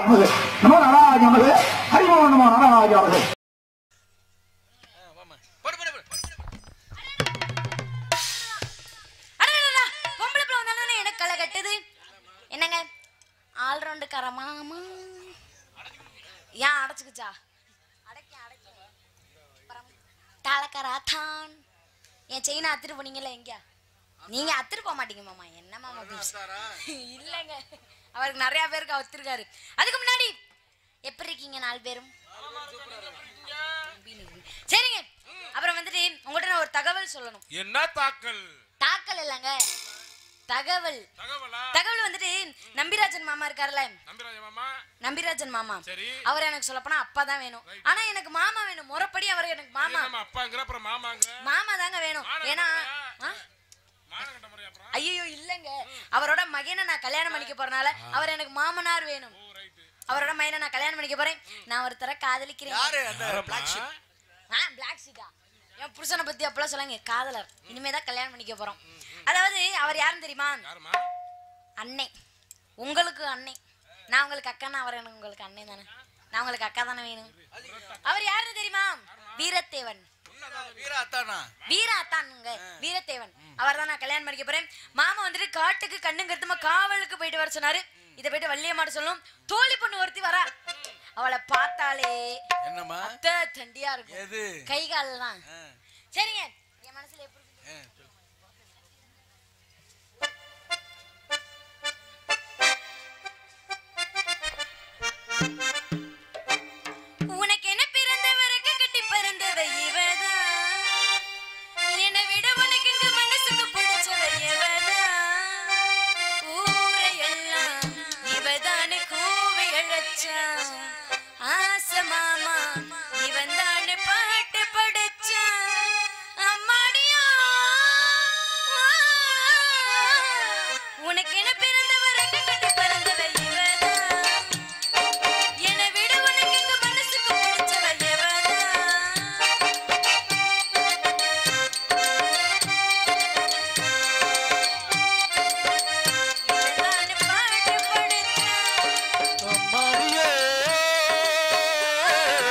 நமது நமோ நாராஜ நமது ஹரிமோ நமோ நாராஜ நமது அடடடடா, பொம்பளை பிள்ளை வந்தானே எனக்கு களை கட்டுது என்னங்க ஆல்ரவுண்டு கரமாமா ஏன் அடைச்சுக்குச்சா அடைக்க அடைக்க அப்புறம் டாலக்கராத்தான் என் செயினை அத்துட்டு போனீங்கல்ல எங்க நீங்க அத்துட்டு போக மாட்டீங்க மாமா என்ன மாமா பீஸ் இல்லைங்க அவருக்கு நிறைய பேருக்கு அத்துருக்காரு அதுக்கு முன்னாடி எப்படி இருக்கீங்க நாலு பேரும் சரிங்க அப்புறம் வந்துட்டு உங்கள்கிட்ட நான் ஒரு தகவல் சொல்லணும் என்ன தாக்கல் தாக்கல் இல்லைங்க தகவல் தகவலா தகவல் வந்துட்டு நம்பிராஜன் மாமா இருக்கார்ல நம்பிராஜ மாமா நம்பிராஜன் மாமா சரி அவர் எனக்கு சொல்லப்போனா அப்பா தான் வேணும் ஆனா எனக்கு மாமா வேணும் முறைப்படி அவர் எனக்கு மாமா நம்ம அப்பாங்கிற அப்புறம் மாமாங்கிற மாமா தாங்க வேணும் ஏன்னா மானகண்ட முறை அப்புறம் ஐயோ இல்லங்க அவரோட மகனை நான் கல்யாணம் பண்ணிக்க போறனால அவர் எனக்கு மாமனார் வேணும் ஓ ரைட்டு அவரோட மகனை நான் கல்யாணம் பண்ணிக்க போறேன் நான் ஒருத்தர காதலிக்கிறேன் யாரு அந்த பிளாக் ஷிப் ஆ பிளாக் ஷீட்டா என் புருஷனை பத்தி அப்பெல்லாம் சொல்லாங்க காதலர் இனிமே தான் கல்யாணம் பண்ணிக்க போறோம் அதாவது அவர் யாருன்னு தெரியுமா யாருமா அன்னை உங்களுக்கு அன்னை நான் உங்களுக்கு அக்கானா அவர் எனக்கு உங்களுக்கு அன்னை தானே நான் உங்களுக்கு அக்கா தானே வேணும் அவர் யாருன்னு தெரியுமா வீரத்தேவன் வீரா அத்தானா வீர அத்தானுங்க வீரத்தேவன் அவர் தான் நான் கல்யாணம் பண்ணிக்க போறேன் மாமா வந்துட்டு காட்டுக்கு கண்ணும் கருத்துமா காவலுக்கு போயிட்டு வர சொன்னாரு இதை போயிட்டு வள்ளியம்மாட்ட சொல்லணும் தோழி பொண்ணு ஒருத்தி வரா அவளை பார்த்தாலே என்னம்மா அத்தை தண்டியா இருக்கும் எது கை கால்லாம் ஆ, சரிங்க என் மனசுல எப்படி இருக்கு? ஆ, சொல்லு. உனக்கு என்ன பிறந்தவருக்கு கட்டி பிறந்தவ இவதான் என்னை விட உனக்கு இங்க மனசுக்கு பிடிச்சவ இவதான் ஊரையெல்லாம் இவதானு கூவி அழைச்சா ஆசை மாமா இவன் தானு பாட்டு படிச்சா அம்மாடியா உனக்கு என்ன பிறந்தவருக்கு கட்டி பிறந்தவ இவதான் என்னை விட உனக்கு இந்த மனசுக்கு பிடிச்சவ எவனா? இதெல்லாம் பாட்டு படிச்சா. அம்மாடியே.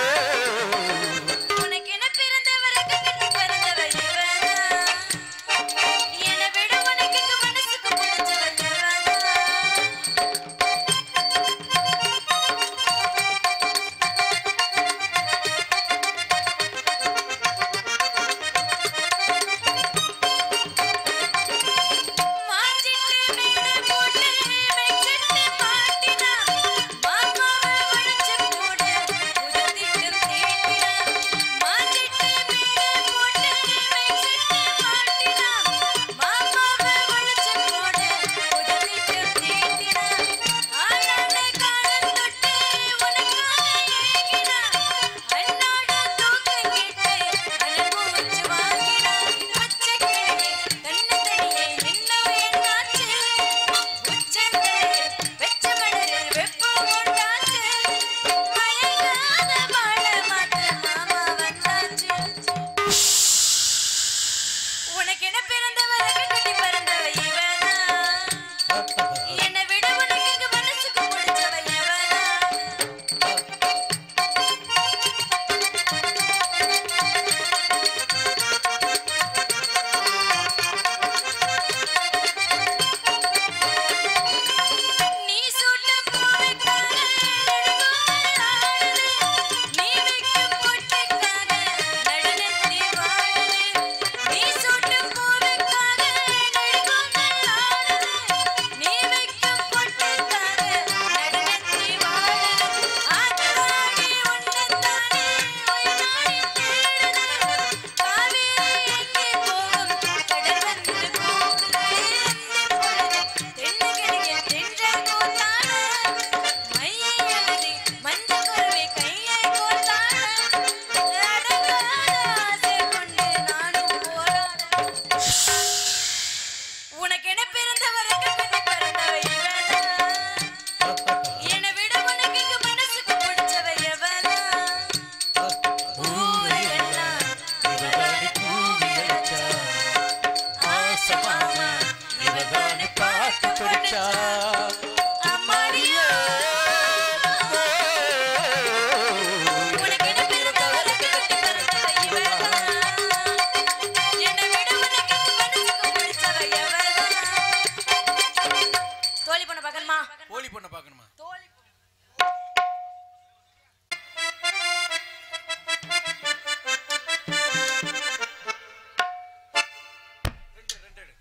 தோழி பொண்ணை பார்க்கணுமா தோழி ரெண்டு ரெண்டு எடு.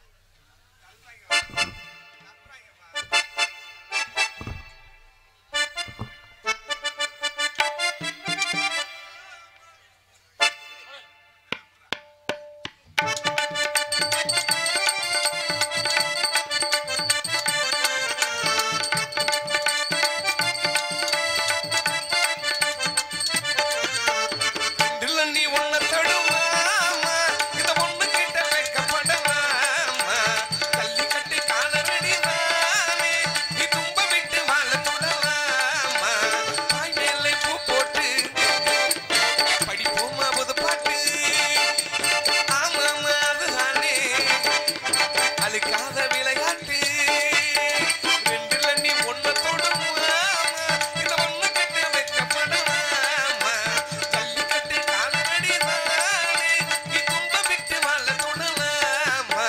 இல்ல நீ ஒன்ன தடுவாமா இந்த பொண்ணு கிட்ட வைக்கப்படலாமா தள்ளி கட்டி காலரடி தானே நீ தும்ப விட்டு வாழ தொடலாமா வாய் மேலே பூ போட்டு படிப்போமா புது பாட்டு ஆமாமா அதுதானே அழுக்காத விளையாட்டு ரெண்டுல நீ ஒன்ன தொடுவாமா இந்த பொண்ணு கிட்ட வைக்கப்படலாமா ஜல்லிக்கட்டு காலடி தானே நீ தும்ப விட்டு வாழ தொடலாமா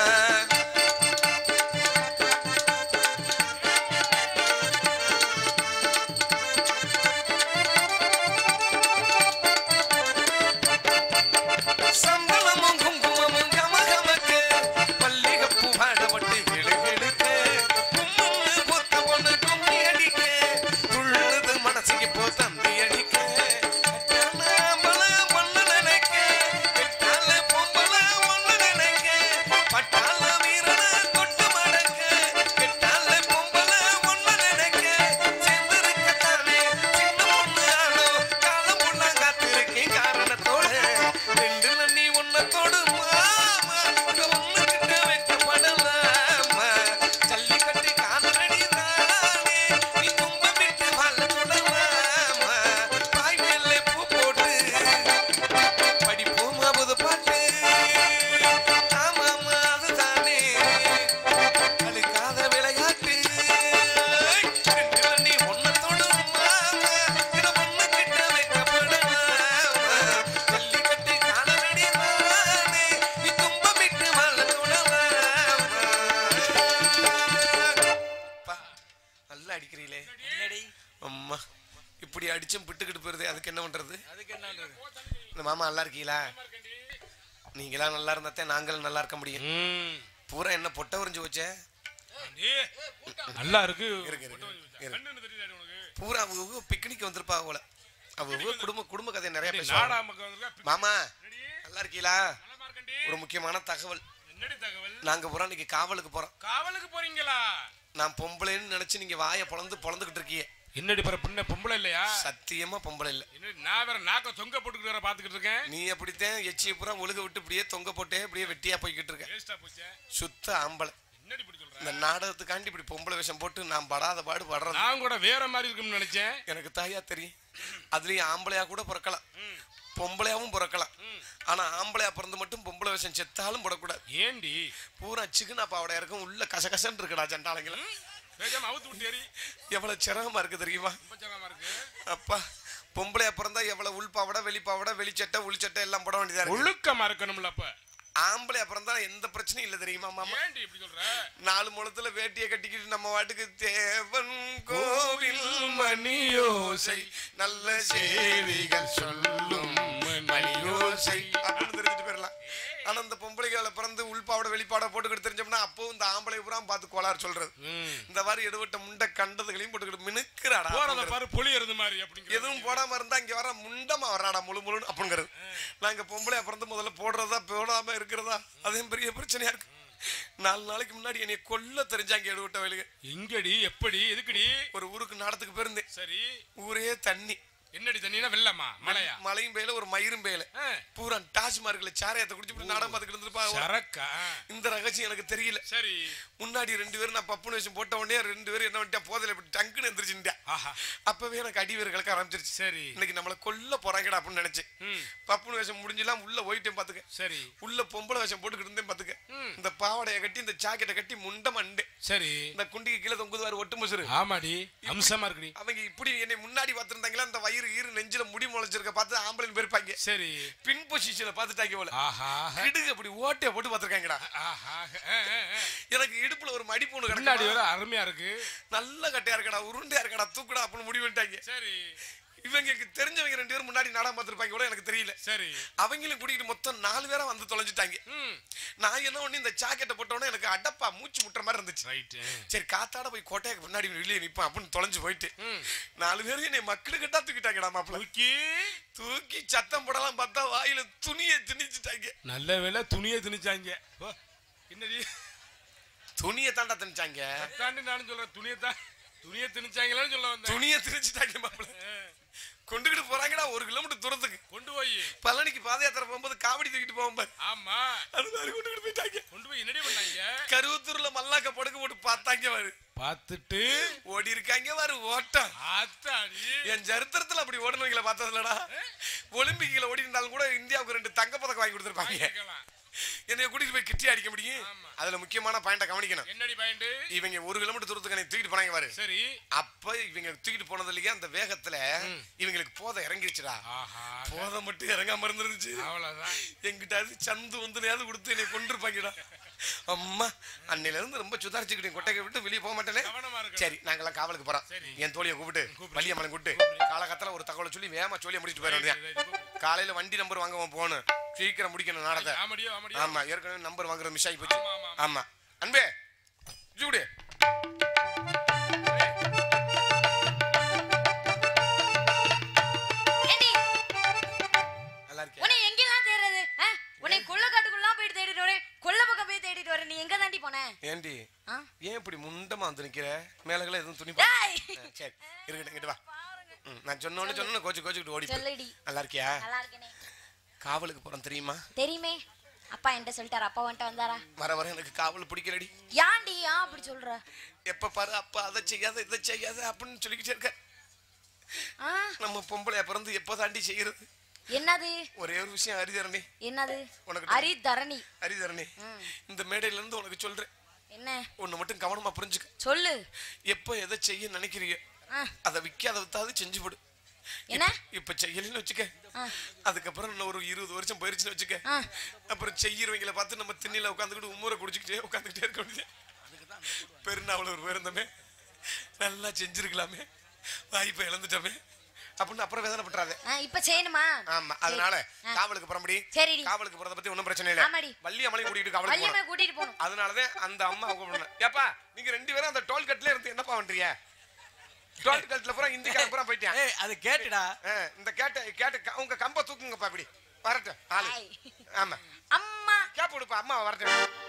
சந்தனமும் குங்குமமும் கமகமக்கு மல்லிகைப்பூ வாடப்பட்டு கிளுகிளுக்க கும்முன்னு பொத்த பொண்ணு கும்மி அடிக்க துள்ளுது மனசுக்கு போ தம்பி அடிக்க கட்டானாம்பல பொண்ணு நினைக்க கெட்டால பொம்பல ஒண்ணு நினைக்க பட்டால வீரன தொட்டு மடக்க கெட்டால பொம்பல ஒண்ணு நினைக்க சேர்ந்திருக்கத்தானே சின்ன பொண்ணு ஆளோ காலம் பொண்ணா காத்திருக்கேன் காரணத்தோட ரெண்டுல நீ ஒன்னத்தோடு மாமா இந்த ஒண்ணு கிட்ட வைக்கப்படலாமா ஜல்லிக்கட்டு காலரடி தானே நீ தும்ப விட்டு வாழ தொடலாமா தாய் மேலே பூ போட்டு படிப்போமா புது பாட்டு ஆமாமா அதுதானே அழுக்காத விளையாட்டு ரெண்டுல நீ ஒன்னத்தோடு மாமா இந்த பொண்ணு கிட்ட வைக்கப்படலாமா ஜல்லிக்கட்டு காலரடி தானே நீ தும்ப விட்டு வாழ தொடலாமா அப்பா, நல்லா அடிக்கிறீங்களே என்னடி அம்மா இப்படி அடிச்சும் பிட்டுக்கிட்டு போயிருது அதுக்கு என்ன பண்றது அதுக்கு என்னன்றது இந்த மாமா நல்லா இருக்கீங்களா நீங்களாம் நல்லா இருந்தாத்தே நாங்களும் நல்லா இருக்க முடியும் ம். பூரா என்ன பொட்டை உறிஞ்சு வச்சே ஏய், நல்லா இருக்கு இருக்கு, இருக்கு, இருக்கு. கண்ணுன்னு தெரியல உனக்கு பூரா அவங்க பிக்னிக் வந்திருப்பா போல அவங்க குடும்ப குடும்ப கதை நிறைய நாடா பேசுவாங்க மக்கள் வந்திருக்கா மாமா என்னடி? நல்லா இருக்கீங்களா நலமா இருக்கேன்டி. ஒரு முக்கியமான தகவல் என்னடி தகவல் நாங்க பூரா இன்னைக்கு காவலுக்கு போறோம் காவலுக்கு போறீங்களா நான் பொம்பளைன்னு நினைச்சு நீங்க வாயை பொழந்து பொழந்துகிட்டு இருக்கீங்க என்னடி பிற பின்ன பொம்பளை இல்லையா சத்தியமா பொம்பளை இல்ல என்னடி நான் வேற நாக்க தொங்க போட்டுக்கிட்டு வேற பாத்துக்கிட்டு இருக்கேன் நீ அப்படித்தான் எச்சியை பூரா ஒழுக விட்டு இப்படியே தொங்க போட்டே இப்படியே வெட்டியா போய்கிட்டு இருக்க வேஸ்டா போச்சே சுத்த ஆம்பளை என்னடி இப்படி சொல்ற இந்த நாடகத்துக்காண்டி இப்படி பொம்பளை வேஷம் போட்டு நான் படாத பாடு படுறது நான் கூட வேற மாதிரி இருக்கும்னு நினைச்சேன் எனக்கு தாயா தெரியும் அதுலயும் ஆம்பளையா கூட பிறக்கலாம் பொம்பளையாவும் பிறக்கலாம் ஆனா ஆம்பளையா பிறந்து மட்டும் பொம்பளை வேஷம் செத்தாலும் போடக்கூடாது ஏண்டி பூரா சிக்கனா பாவடையா இருக்கும் உள்ள கசகசன்னு இருக்குடா ஜண்டாளங்கள வேகமா அவுத்து விட்டு ஏறி எவ்வளவு சிரமமா இருக்கு தெரியுமா ரொம்ப சிரமமா இருக்கு அப்பா பொம்பளையா பிறந்தா எவ்வளவு உள்பாவடை வெளிப்பாவடை வெளிச்சட்டை உள்சட்டை எல்லாம் போட வேண்டியதா இருக்கு ஒழுக்கமா இருக்கணும்ல அப்ப ஆம்பளையா பிறந்தா எந்த பிரச்சனையும் இல்ல தெரியுமா மாமா ஏண்டி இப்படி சொல்ற நாலு முழத்துல வேட்டியை கட்டிக்கிட்டு நம்ம வாட்டுக்கு தேவன் கோவில் மணியோசை நல்ல செய்திகள் சொல்லும் மணியோசை அப்படின்னு தெரிஞ்சுட்டு போயிடலாம் ஆனா இந்த பொம்பளைகளை பிறந்து உள்பாவோட வெளிப்பாட போட்டுக்கிட்டு தெரிஞ்சோம்னா அப்பவும் இந்த ஆம்பளை பூரா பார்த்து கோளாறு சொல்றது ம். இந்த மாதிரி எடுவட்ட முண்டை கண்டதுகளையும் போட்டுக்கிட்டு மினுக்குறாடா போறத அப்படிங்கிறது. பாரு புளி எறிந்த மாதிரி அப்படிங்கிற எதுவும் போடாம இருந்தா இங்க வர முண்டமா வர்றாடா முழு முழுன்னு அப்படிங்கிறது நாங்க பொம்பளையா பிறந்து முதல்ல போடுறதா போடாம இருக்கிறதா அதுவும் பெரிய பிரச்சனையா இருக்கு நாலு நாளைக்கு முன்னாடி என்னைய கொல்ல தெரிஞ்சாங்க எடுவிட்ட வயலுக்கு எங்கடி எப்படி எதுக்குடி ஒரு ஊருக்கு நாடத்துக்கு போயிருந்தேன் சரி ஊரே தண்ணி என்னடி தண்ணினா வெள்ளமா மழையா மலையும் பெய்யல ஒரு மயிரும் பெய்யல ஆ. பூரா டாஸ்மார்க்ல சாரையத்தை குடிச்சு இப்படி நாடகம் பார்த்துக்கிட்டு இருந்திருப்பா சரக்கா இந்த ரகசியம் எனக்கு தெரியல சரி முன்னாடி ரெண்டு பேரும் நான் பப்புனு வச்சு போட்ட உடனே ரெண்டு பேரும் என்ன பண்ணிட்டா போதையில இப்படி டங்குன்னு எந்திரிச்சுட்டா ஆஹா அப்பவே எனக்கு அடி வேறு கலக்க ஆரம்பிச்சிருச்சு சரி இன்னைக்கு நம்மள கொல்ல போறாங்கடா அப்படின்னு நினைச்சேன் ம் பப்புனு வேஷம் முடிஞ்செல்லாம் உள்ள போயிட்டேன் பாத்துக்க சரி உள்ள பொம்பளை வேஷம் போட்டுக்கிட்டு இருந்தேன் பாத்துக்க ம். இந்த பாவாடைய கட்டி இந்த ஜாக்கெட்டை கட்டி முண்டை மண்டே சரி இந்த குண்டிக்கு கீழே தொங்குதுவாரு ஒட்டு முசுறு ஆமாடி அம்சமா இருக்குடி அவங்க இப்படி என்னை முன்னாடி பார்த்திருந்தாங்களா அந்த வயிறு வயிறு ஈறு நெஞ்சில முடி முளைச்சிருக்க பார்த்து ஆம்பளைன்னு போயிருப்பாங்க சரி பின் பொசிஷன்ல பார்த்துட்டாங்க போல ஆஹா இடுகு அப்படி ஓட்டைய போட்டு பார்த்திருக்காங்கடா ஆஹா ஆ, ஆ, ஆ. எனக்கு இடுப்புல ஒரு மடிப்பு ஒண்ணு பின்னாடி கிடக்கு வர அருமையா இருக்கு நல்ல கட்டையா இருக்கடா உருண்டையா இருக்கடா தூக்குடா அப்படின்னு முடிவு பண்ணிட்டாங்க சரி இவங்களுக்கு தெரிஞ்சவங்க ரெண்டு பேரும் முன்னாடி நாடகம் பார்த்திருப்பாங்க கூட எனக்கு தெரியல சரி அவங்களும் கூட்டிட்டு மொத்தம் நாலு பேரா வந்து தொலைஞ்சிட்டாங்க ம் நான் என்ன ஒண்ணு இந்த ஜாக்கெட்டை போட்டோன்னே எனக்கு அடப்பா மூச்சு முட்டுற மாதிரி இருந்துச்சு ரைட்டு சரி காத்தாட போய் கோட்டைக்கு முன்னாடி வெளியே நிப்பேன் அப்படின்னு தொலைஞ்சு போயிட்டு ம் நாலு பேரும் என்னை மக்களுக்கிட்டா தூக்கிட்டாங்கடா மாப்பிள்ள தூக்கி தூக்கி சத்தம் போடலாம் பார்த்தா வாயில துணியை திணிச்சுட்டாங்க நல்ல வேளை துணியை திணிச்சாங்க ஓ, என்னடி துணியை தாண்டா திணிச்சாங்க தாண்டி நானும் சொல்றேன் துணியை தான் துணியை திணிச்சாங்களான்னு சொல்ல வந்தேன் துணியை திணிச்சுட்டாங்க மாப்பிள்ள கொண்டுகிட்டு போறாங்கடா ஒரு கிலோமீட்டர் தூரத்துக்கு கொண்டு போய் பழனிக்கு பாத யாத்திரை போகும்போது காவடி தூக்கிட்டு போகும்போது ஆமா அது மாதிரி கொண்டுகிட்டு போயிட்டாங்க கொண்டு போய் என்னடி பண்ணாங்க கருவத்தூர்ல மல்லாக்க படுக்க போட்டு பார்த்தாங்க வாரு பார்த்துட்டு ஓடி இருக்காங்க வாரு ஓட்டம் ஆத்தாடி என் சரித்திரத்துல அப்படி ஓடுனவங்களை பார்த்தது இல்லடா ஒலிம்பிக்ல ஓடி இருந்தாலும் கூட இந்தியாவுக்கு ரெண்டு தங்க பதக்கம் வாங்கி கொடுத்துருப்பாங்க கேட்கலாம் என்னைய கூட்டிட்டு போய் கிட்டி அடிக்க முடியும் ஆமா. அதுல முக்கியமான பாயிண்ட கவனிக்கணும் என்னடி பாயிண்ட் இவங்க ஒரு கிலோமீட்டர் தூரத்துக்கு என்னை தூக்கிட்டு போனாங்க பாரு சரி அப்ப இவங்க தூக்கிட்டு போனதுலயே அந்த வேகத்துல இவங்களுக்கு போதை இறங்கிருச்சுடா ஆஹா போதை மட்டும் இறங்காம இருந்துருச்சு அவ்வளவுதான் எங்கிட்ட அது சந்து வந்து நேரம் கொடுத்து என்னை கொண்டிருப்பாங்கடா அம்மா அன்னையில இருந்து ரொம்ப சுதாரிச்சுக்கிட்டேன் கொட்டையை விட்டு வெளியே போக மாட்டேனே கவனமா இருக்கணும். சரி நாங்கெல்லாம் காவலுக்கு போறோம் சரி. என் தோழியை கூப்பிட்டு வள்ளியம்மனை கூப்பிட்டு காலகத்துல ஒரு தகவலை சொல்லி வேகமா சொல்லி முடிச்சுட்டு போயிட வேண்டியது ரைட், ரைட், கூப்பிடு. காலையில வண்டி நம்பர் வாங்க போகணும் சீக்கிரம் முடிக்கணும் நாடகத்தை ஆமாடியோ ஆமாடியோ ஆமா ஏற்கனவே நம்பர் வாங்குறது மிஸ் ஆகி போச்சு ஆமா, ஆமா, ஆமா அன்பே ஜூடு ஏண்டி நல்லா இருக்கே உன்னை எங்கெல்லாம் தேடுறது ஆ? உன்னை கொள்ள காட்டுக்குள்ள போயிட்டு தேடிட்டு வரேன் கொல்ல பக்கம் போய் தேடிட்டு வரேன் நீ எங்க தாண்டி போன ஏண்டி ஆ? ஏன் இப்படி முண்டமா வந்து நிக்கிற மேலகளை எதுவும் துணி போட- டேய்! ஆ, சரி இருக்கட்டும் இங்கிட்டு வா ம், நான் சொன்னோன்னு சொன்ன கோச்சு கோச்சுக்கிட்டு ஓடி போயிரு. சொல்லுடி நல்லா இருக்கியா நல்லா இருக்கேனே காவலுக்கு போறோம் தெரியுமா தெரியுமே அப்பா என்கிட்ட சொல்லிட்டாரு அப்பா வந்துட்டு வந்தாரா வர வர எனக்கு காவல் பிடிக்கலடி ஏன்டி ஏன் அப்படி சொல்ற எப்ப பாரு அப்பா அதை செய்யாத இதை செய்யாத அப்படின்னு சொல்லிக்கிட்டே இருக்க ஆ நம்ம பொம்பளைய பிறந்து எப்போ தாண்டி செய்யறது என்னது ஒரே ஒரு விஷயம் ஹரிதரணி என்னது உனக்கு அரி தரணி ஹரிதரணி ம். இந்த மேடையில இருந்து உனக்கு சொல்றேன் என்ன ஒண்ணு மட்டும் கவனமா புரிஞ்சுக்க சொல்லு எப்போ எதை செய்ய நினைக்கிறீங்க ஆ, அதை விற்காத வித்தாவது செஞ்சு போடு என்ன இப்ப செய்யலன்னு வச்சுக்க ஆ. அதுக்கப்புறம் இன்னும் ஒரு இருபது வருஷம் போயிருச்சுன்னு வச்சுக்க ஆ. அப்புறம் செய்யறவங்களை பார்த்து நம்ம திண்ணில உட்காந்துக்கிட்டு உம்முறை குடிச்சுக்கிட்டே உட்காந்துக்கிட்டே இருக்க வேண்டியது பெருநாவல ஒரு பேருந்தமே நல்லா செஞ்சிருக்கலாமே வாய்ப்பை இழந்துட்டோமே அப்படின்னு அப்புறம் வேதனைப்பட்டுறாதே ஆ, இப்ப செய்யணுமா ஆமா அதனால ஆ. காவலுக்கு புறம்படி சரிடி. காவலுக்கு போறத பத்தி ஒண்ணும் பிரச்சனை இல்ல ஆமாடி. வள்ளி அமலையும் கூட்டிட்டு காவலுக்கு வள்ளியம்மை போறோம் கூட்டிட்டு போகணும் அதனாலதான் அந்த அம்மா கூப்பிடணும் ஏப்பா நீங்க ரெண்டு பேரும் அந்த டோல் கட்ல இருந்து என்னப்பா பண்றீங்க டோல் கட்ல பூரா இந்திக்கார பூரா போயிட்டேன் ஏய் அது கேட்டுடா ஆ, இந்த கேட்ட கேட்டு க- உங்க கம்ப தூக்குங்கப்பா இப்படி வரட்டும் ஆளு ஆய். ஆமா அம்மா கேப் கொடுப்பா அம்மா வரட்டும்